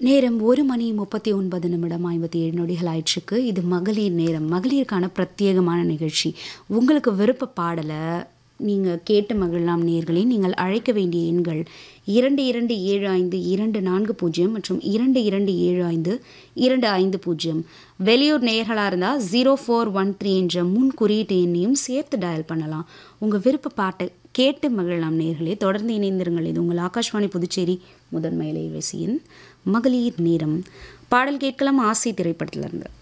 நேரம் ஒரு மணி முப்பத்தி ஒன்பது நிமிடம் ஐம்பத்தி ஏழு நொடிகள் ஆயிடுச்சுக்கு இது மகளிர் நேரம் மகளிருக்கான பிரத்யேகமான நிகழ்ச்சி உங்களுக்கு விருப்ப பாடலை நீங்கள் கேட்டு மகிழலாம் நேர்களே நீங்கள் அழைக்க வேண்டிய எண்கள் இரண்டு இரண்டு ஏழு ஐந்து இரண்டு நான்கு பூஜ்ஜியம் மற்றும் இரண்டு இரண்டு ஏழு ஐந்து இரண்டு ஐந்து பூஜ்ஜியம் வெளியூர் நேர்களாக இருந்தால் ஜீரோ ஃபோர் ஒன் த்ரீ என்ற முன் குறியீட்டு எண்ணையும் சேர்த்து டயல் பண்ணலாம் உங்கள் விருப்ப பாட்டை கேட்டு மகிழலாம் நேர்களே தொடர்ந்து இணைந்திருங்கள் இது உங்கள் ஆகாஷ்வாணி புதுச்சேரி முதன்மை இலைவரிசையின் மகளிர் நேரம் பாடல் கேட்கலாம் ஆசை திரைப்படத்திலிருந்து